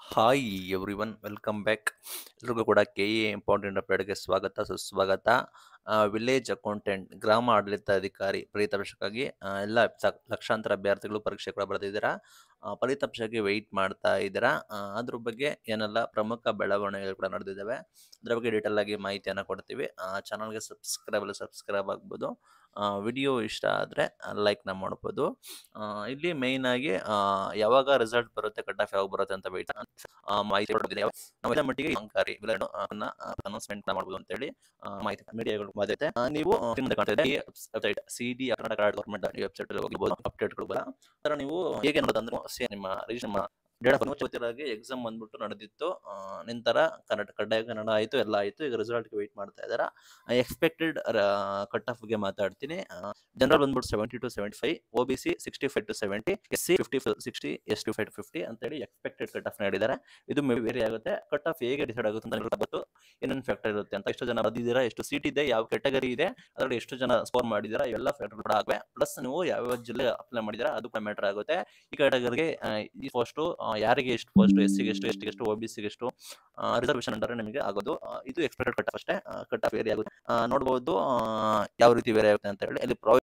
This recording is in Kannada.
ಹಾಯ್ ಎವ್ರಿವನ್ ವೆಲ್ಕಮ್ ಬ್ಯಾಕ್ ಎಲ್ರಿಗೂ ಕೂಡ ಕೆ ಎ ಇಂಪಾರ್ಟೆಂಟ್ ಅಪ್ಡೇಟ್ಗೆ ಸ್ವಾಗತ ಸುಸ್ವಾಗತ ವಿಲೇಜ್ ಅಕೌಂಟೆಂಟ್ ಗ್ರಾಮ ಆಡಳಿತಾಧಿಕಾರಿ ಫಲಿತಾಂಶಕ್ಕಾಗಿ ಆ, ಎಲ್ಲ ಸ- ಲಕ್ಷಾಂತರ ಅಭ್ಯರ್ಥಿಗಳು ಪರೀಕ್ಷೆ ಕೂಡ ಬರೆದಿದ್ದೀರಾ ಆ, ಫಲಿತಾಂಶಕ್ಕೆ ವೆಯ್ಟ್ ಮಾಡ್ತಾ ಇದ್ದೀರಾ ಆ, ಅದ್ರ ಬಗ್ಗೆ ಏನೆಲ್ಲ ಪ್ರಮುಖ ಬೆಳವಣಿಗೆಗಳು ಕೂಡ ನಡೆದಿದ್ದಾವೆ ಅದ್ರ ಬಗ್ಗೆ ಡೀಟೇಲ್ ಆಗಿ ಮಾಹಿತಿಯನ್ನು ಕೊಡ್ತೀವಿ ಚಾನಲ್ಗೆ ಸಬ್ಸ್ಕ್ರೈಬ್ ಅಲ್ಲಿ ಸಬ್ಸ್ಕ್ರೈಬ್ ಆಗ್ಬೋದು ವಿಡಿಯೋ ಇಷ್ಟ ಆದರೆ ಲೈಕ್ನ ಮಾಡ್ಬೋದು ಆ, ಇಲ್ಲಿ ಮೇಯ್ನ್ ಆಗಿ ಆ, ಯಾವಾಗ ರಿಸಲ್ಟ್ ಬರುತ್ತೆ ಕಟ್ ಆಫ್ ಯಾವಾಗ ಬರುತ್ತೆ ಅಂತ ವೆಯ್ಟ್ ಮಾಹಿತಿ ಕೊಡ್ತೀನಿ ನಾವು ಎಲ್ಲ ಮಟ್ಟಿಗೆ ಅಂಕಾರಿ ಇವೆರಡು ಅನೌನ್ಸ್ಮೆಂಟ್ ಮಾಡ್ಬೋದು ಅಂತೇಳಿ ಆ, ಮಾಹಿತಿ ಮೀಡಿಯಾಗಳು ಮಾತೈತೆ ಆ, ನೀವು ಆ, ಮುಂದೆ ಕಾಣ್ತಾ ಇದೆ website C D Karnataka government website ಅಲ್ಲಿ ಹೋಗ್ಬೋದು ಅಪ್ಡೇಟ್ಗಳು ಕೂಡ ಅದರ ನೀವು ಹೇಗೆ ನೋಡೋದಂದ್ರೆ ಸೇ ನಿಮ್ಮ ರಿಜಿಸ್ಟರ್ ನಿಮ್ಮ ಡೇಟಾ ಗೊತ್ತಿರಾಗೆ ಎಕ್ಸಾಮ್ ಬಂದ್ಬಿಟ್ಟು ನಡೆದಿತ್ತು ಆ, ನಂತರ ಕನ್ನಡ ಕಡ್ಡಾಯ ಕನ್ನಡ ಆಯಿತು ಎಲ್ಲ ಆಯಿತು ಈಗ ರಿಸಲ್ಟ್ಗೆ ವೆಯ್ಟ್ ಮಾಡ್ತಾ ಇದ್ದಾರೆ ಎಕ್ಸ್ಪೆಕ್ಟೆಡ್ ಕಟ್ ಆಫ್ಗೆ ಮಾತಾಡ್ತೀನಿ ಜನರಲ್ ಬಂದ್ಬಿಟ್ಟು seventy to seventy five O B C sixty five to seventy S C fifty sixty S two five to fifty ಅಂತೇಳಿ ಎಕ್ಸ್ಪೆಕ್ಟೆಡ್ ಕಟ್ ಆಫ್ ನೀಡಿದ್ದಾರೆ ಇದು ಮೇ ವೇರಿ ಆಗುತ್ತೆ ಕಟ್ ಆಫ್ ಹೇಗೆ ಡಿಸೈಡ್ ಆಗುತ್ತೆ ಅಂತ ನಿಮ್ಗೆ ಗೊತ್ತು ಏನೇನು ಫ್ಯಾಕ್ಟರ್ ಇರುತ್ತೆ ಅಂತ ಎಷ್ಟು ಜನ ಬರ್ದಿದ್ದೀರಾ ಎಷ್ಟು ಸೀಟ್ ಇದೆ ಯಾವ ಕೆಟಗರಿ ಇದೆ ಅದರಲ್ಲಿ ಎಷ್ಟು ಜನ ಸ್ಕೋರ್ ಮಾಡಿದ್ದೀರಾ ಇವೆಲ್ಲ ಫ್ಯಾಕ್ಟರ್ ಕೂಡ ಆಗವೆ ಪ್ಲಸ್ ನೀವು ಯಾವ್ಯಾವ ಜಿಲ್ಲೆ ಅಪ್ಲೈ ಮಾಡಿದ್ದೀರಾ ಅದು ಕೂಡ ಮ್ಯಾಟರ್ ಆಗುತ್ತೆ ಈ ಕೆಟಗರಿಗೆ ಈ ಪೋಸ್ಟು ಯಾರಿಗೆ ಎಷ್ಟು ಪೋಸ್ಟ್ ಎಸ್ ಸಿಗೆ ಎಷ್ಟು ಎಷ್ಟಿಗೆ ಎಷ್ಟು ಒ ಬಿ ಸಿಗೆ ಎಷ್ಟು ರಿಸರ್ವೇಷನ್ ಅಂತಾರೆ ನಿಮಗೆ ಆಗೋದು ಆ, ಇದು ಎಕ್ಸ್ಪೆಕ್ಟೆಡ್ ಕಟ್ ಆಫ್ ಅಷ್ಟೇ ಕಟ್ ಆಫ್ ವೇರಿ ಆಗುತ್ತೆ ಆ, ನೋಡ್ಬೋದು ಆ, ಯಾವ ರೀತಿ ವೇರಿ ಆಗುತ್ತೆ ಅಂತ ಹೇಳಿ ಇಲ್ಲಿ ಪ್ರೊ